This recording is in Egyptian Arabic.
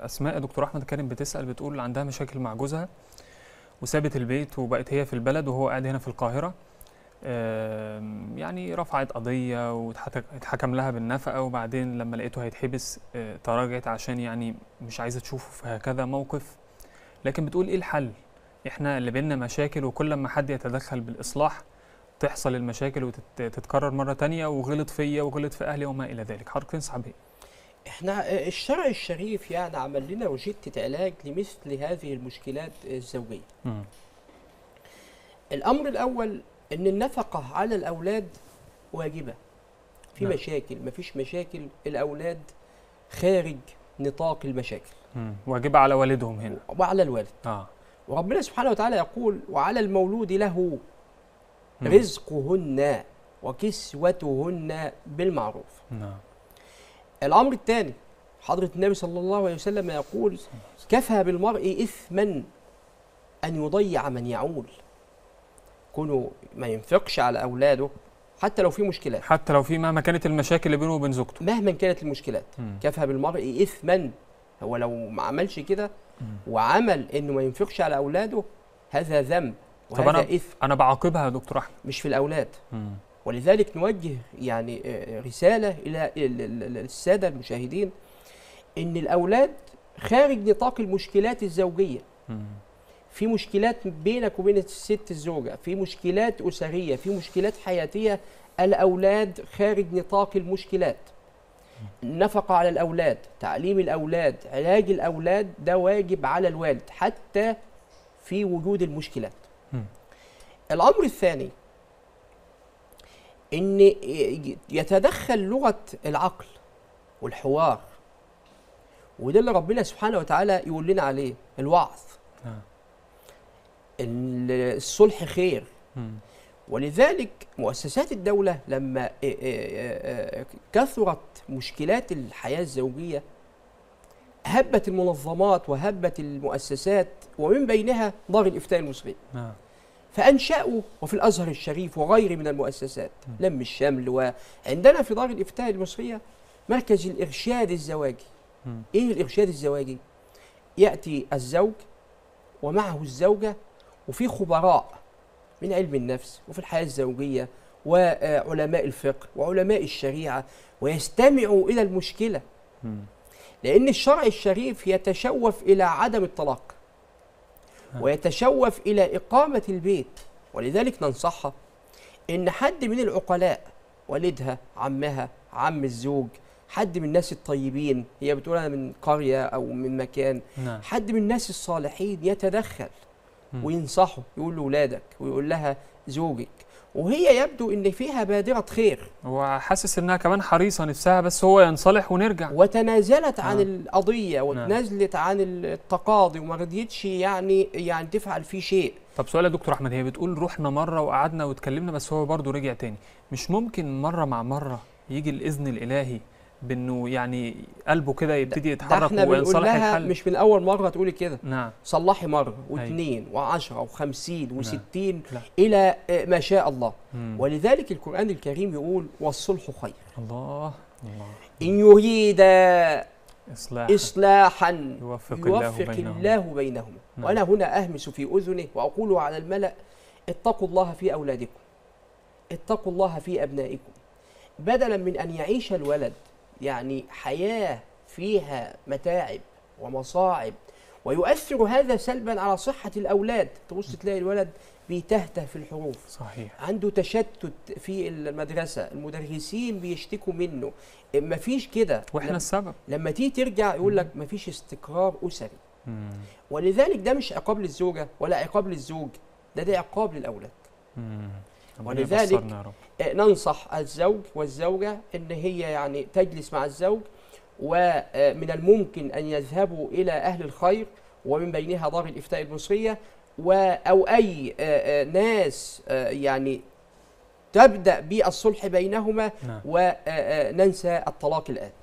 اسماء دكتور احمد كريم بتسال بتقول عندها مشاكل مع جوزها وسابت البيت وبقت هي في البلد وهو قاعد هنا في القاهره آم، يعني رفعت قضيه واتحكم لها بالنفقه وبعدين لما لقيته هيتحبس آه، تراجعت عشان يعني مش عايزه تشوفه في هكذا موقف لكن بتقول ايه الحل احنا اللي بينا مشاكل وكل ما حد يتدخل بالاصلاح تحصل المشاكل وتتكرر مره تانية وغلط فيا وغلط في اهلي وما الى ذلك حضرتك تنصح بايه احنا آه، الشرع الشريف يعني عمل لنا روشتة علاج لمثل هذه المشكلات الزوجية مم. الأمر الأول إن النفقة على الأولاد واجبة في نعم. مشاكل مفيش مشاكل الأولاد خارج نطاق المشاكل مم. واجبة على والدهم هنا وعلى الوالد اه وربنا سبحانه وتعالى يقول وعلى المولود له مم. رزقهن وكسوتهن بالمعروف نعم الأمر الثاني حضرة النبي صلى الله عليه وسلم يقول كفى بالمرء إثما أن يضيع من يعول كونه ما ينفقش على أولاده حتى لو في مشكلات حتى لو في مهما كانت المشاكل اللي بينه وبين زوجته مهما كانت المشكلات مم. كفى بالمرء إثما هو لو ما عملش كده مم. وعمل إنه ما ينفقش على أولاده هذا ذنب طب وهذا أنا- إثم انا بعاقبها يا دكتور احمد مش في الأولاد مم. ولذلك نوجه يعني آه، رسالة إلى ال- ال- ال- السادة المشاهدين إن الأولاد خارج نطاق المشكلات الزوجية مم. في مشكلات بينك وبين الست الزوجة في مشكلات أسرية في مشكلات حياتية الأولاد خارج نطاق المشكلات النفقة على الأولاد تعليم الأولاد علاج الأولاد ده واجب على الوالد حتى في وجود المشكلات مم. الأمر الثاني إن يتدخل لغة العقل والحوار وده اللي ربنا سبحانه وتعالى يقول لنا عليه الوعظ نعم. ال- الصلح خير مم. ولذلك مؤسسات الدولة لما آه، آه، آه، كثرت مشكلات الحياة الزوجية هبت المنظمات وهبت المؤسسات ومن بينها دار الإفتاء المصري نعم فأنشأوا وفي الأزهر الشريف وغيره من المؤسسات م. لم الشمل وعندنا في دار الإفتاء المصرية مركز الإرشاد الزواجي مم. إيه الإرشاد الزواجي؟ يأتي الزوج ومعه الزوجة وفي خبراء من علم النفس وفي الحياة الزوجية وعلماء الفقه وعلماء الشريعة ويستمعوا إلى المشكلة مم. لأن الشرع الشريف يتشوف إلى عدم الطلاق نعم. ويتشوف إلى إقامة البيت ولذلك ننصحها إن حد من العقلاء والدها عمها عم الزوج حد من الناس الطيبين هي بتقول أنا من قرية أو من مكان نعم حد من الناس الصالحين يتدخل مم. وينصحه يقول لأولادك ويقول لها زوجك وهي يبدو إن فيها بادرة خير هو حاسس انها كمان حريصه نفسها بس هو ينصلح ونرجع وتنازلت عن آه. القضية وتنازلت عن التقاضي وما رضيتش يعني يعني تفعل فيه شيء طب سؤال يا دكتور احمد هي بتقول رحنا مره وقعدنا واتكلمنا بس هو برضه رجع تاني مش ممكن مره مع مره يجي الاذن الالهي بانه يعني قلبه كده يبتدي ده يتحرك احنا بنقول وينصلح لها الحل مش من اول مرة تقولي كده نعم صلحي مرة واثنين وعشرة وخمسين وستين لا. إلى آه، ما شاء الله مم. ولذلك القرآن الكريم يقول والصلح خير الله الله إن يريد اصلاح إصلاحا يوفق الله يوفق بينهم. الله بينهما نعم. وأنا هنا أهمس في أذنه وأقول على الملأ اتقوا الله في أولادكم اتقوا الله في أبنائكم بدلا من أن يعيش الولد يعني حياة فيها متاعب ومصاعب ويؤثر هذا سلبا على صحة الأولاد تبص تلاقي الولد بيتهته في الحروف صحيح عنده تشتت في المدرسة المدرسين بيشتكوا منه مفيش كده واحنا لما- السبب لما تيجي ترجع يقول لك مفيش استقرار أسري مم. ولذلك ده مش عقاب للزوجة ولا عقاب للزوج ده ده عقاب للأولاد مم. ربنا ولذلك يبصرنا يا رب آه، ننصح الزوج والزوجة إن هي يعني تجلس مع الزوج ومن الممكن أن يذهبوا إلى أهل الخير ومن بينها دار الإفتاء المصرية و أو أي آه، آه، ناس آه، يعني تبدأ بالصلح بينهما نعم وننسى الطلاق الآن